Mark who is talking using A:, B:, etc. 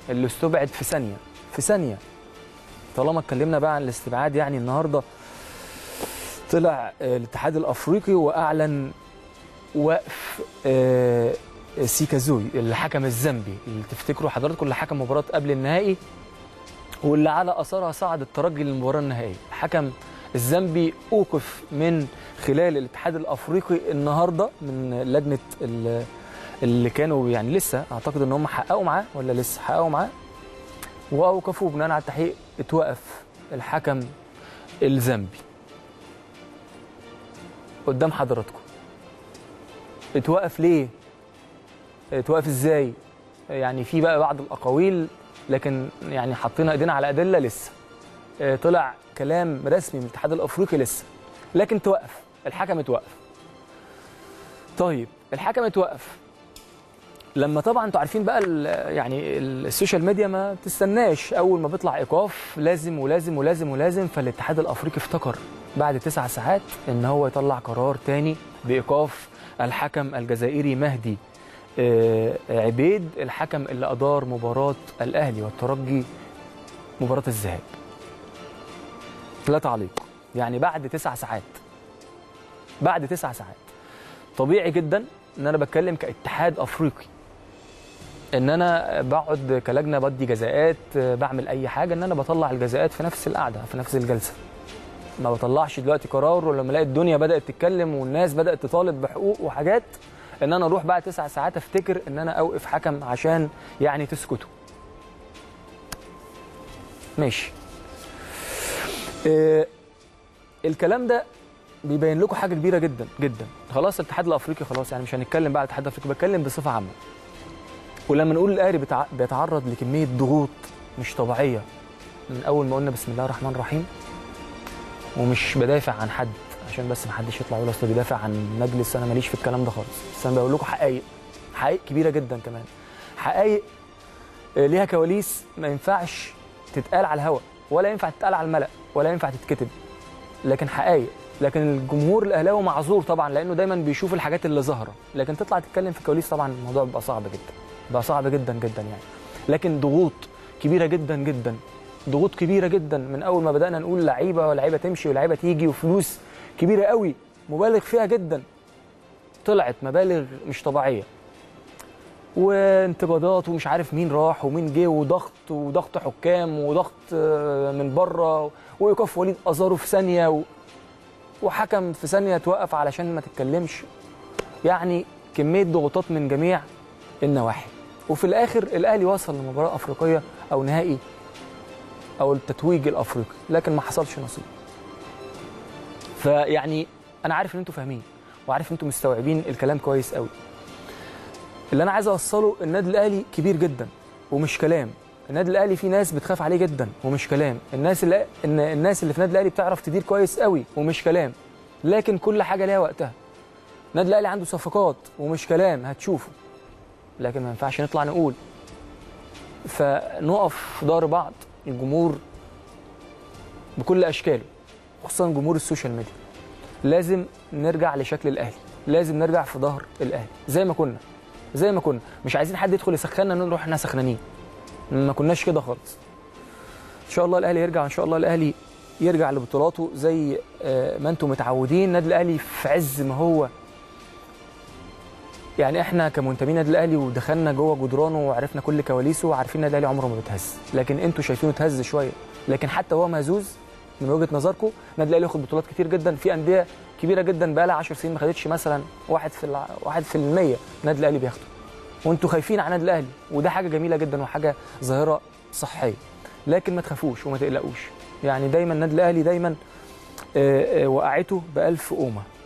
A: اللي استبعد في ثانيه في ثانيه طالما اتكلمنا بقى عن الاستبعاد يعني النهارده طلع آه، الاتحاد الافريقي واعلن وقف آه، سيكازوي الحكم الزامبي اللي تفتكروا حضراتكم اللي حكم مباراه قبل النهائي واللي على اثرها صعد الترجي للمباراه النهائيه الحكم الزامبي اوقف من خلال الاتحاد الافريقي النهارده من لجنه ال- اللي كانوا يعني لسه اعتقد ان هم حققوا معاه ولا لسه حققوا معاه واوقفوه بناء على التحقيق اتوقف الحكم الزامبي قدام حضراتكم اتوقف ليه اتوقف ازاي يعني في بقى بعض الاقاويل لكن يعني حطينا ايدينا على ادله لسه اه، طلع كلام رسمي من الاتحاد الافريقي لسه لكن توقف الحكم اتوقف طيب الحكم اتوقف لما طبعا انتوا عارفين بقى ال- يعني السوشيال ميديا ما تستناش اول ما بيطلع ايقاف لازم ولازم ولازم ولازم فالاتحاد الافريقي افتكر بعد تسع ساعات ان هو يطلع قرار تاني بايقاف الحكم الجزائري مهدي آه، عبيد الحكم اللي ادار مباراه الاهلي والترجي مباراه الذهاب لا تعليق يعني بعد تسع ساعات بعد تسع ساعات طبيعي جدا ان انا بتكلم كاتحاد افريقي ان انا بقعد كلجنه بدي جزاءات آه، بعمل اي حاجه ان انا بطلع الجزاءات في نفس القعده في نفس الجلسه ما بطلعش دلوقتي قرار ولما الاقي الدنيا بدات تتكلم والناس بدات تطالب بحقوق وحاجات ان انا اروح بعد تسع ساعات افتكر ان انا اوقف حكم عشان يعني تسكتوا ماشي آه الكلام ده بيبين لكم حاجه كبيره جدا جدا خلاص الاتحاد الافريقي خلاص يعني مش هنتكلم بقى على الاتحاد الافريقي بتكلم بصفه عامه ولما نقول الاهلي بتع... بيتعرض لكميه ضغوط مش طبيعيه من اول ما قلنا بسم الله الرحمن الرحيم ومش بدافع عن حد عشان بس ما حدش يطلع يقول اصل بيدافع عن مجلس انا ماليش في الكلام ده خالص بس انا بقول لكم حقائق حقائق كبيره جدا كمان حقائق آه، ليها كواليس ما ينفعش تتقال على الهواء ولا ينفع تتقال على الملأ ولا ينفع تتكتب لكن حقائق لكن الجمهور الاهلاوي معذور طبعا لانه دايما بيشوف الحاجات اللي ظاهره لكن تطلع تتكلم في كواليس طبعا الموضوع بيبقى صعب جدا بقى صعب جدا جدا يعني لكن ضغوط كبيره جدا جدا ضغوط كبيره جدا من اول ما بدانا نقول لعيبه ولعيبه تمشي ولعيبه تيجي وفلوس كبيره قوي مبالغ فيها جدا طلعت مبالغ مش طبيعيه وانتقادات ومش عارف مين راح ومين جه وضغط وضغط حكام وضغط آه، من بره وايقاف وليد ازارو في ثانيه و... وحكم في ثانيه توقف علشان ما تتكلمش يعني كميه ضغوطات من جميع النواحي وفي الاخر الاهلي وصل لمباراه افريقيه او نهائي او التتويج الافريقي لكن ما حصلش نصيب فيعني انا عارف ان انتوا فاهمين وعارف ان انتوا مستوعبين الكلام كويس قوي اللي انا عايز اوصله النادي الاهلي كبير جدا ومش كلام النادي الاهلي فيه ناس بتخاف عليه جدا ومش كلام الناس اللي ان الناس اللي في النادي الاهلي بتعرف تدير كويس قوي ومش كلام لكن كل حاجه ليها وقتها النادي الاهلي عنده صفقات ومش كلام هتشوفوا لكن ما ينفعش نطلع نقول فنقف في ظهر بعض الجمهور بكل اشكاله خصوصا جمهور السوشيال ميديا لازم نرجع لشكل الاهلي لازم نرجع في ظهر الاهلي زي ما كنا زي ما كنا مش عايزين حد يدخل يسخننا نروح احنا سخنانين ما كناش كده خالص ان شاء الله الاهلي يرجع ان شاء الله الاهلي يرجع لبطولاته زي آه، ما انتم متعودين النادي الاهلي في عز ما هو يعني احنا كمنتمين النادي الاهلي ودخلنا جوه جدرانه وعرفنا كل كواليسه وعارفين النادي الاهلي عمره ما بيتهز لكن انتوا شايفينه اتهز شويه لكن حتى وهو مهزوز من وجهه نظركم النادي الاهلي ياخد بطولات كتير جدا في انديه كبيره جدا بقى لها 10 سنين ما خدتش مثلا واحد في الع... واحد في المية النادي الاهلي بياخده وانتوا خايفين على النادي الاهلي وده حاجه جميله جدا وحاجه ظاهره صحيه لكن ما تخافوش وما تقلقوش يعني دايما النادي الاهلي دايما آه، آه، وقعته بألف قومه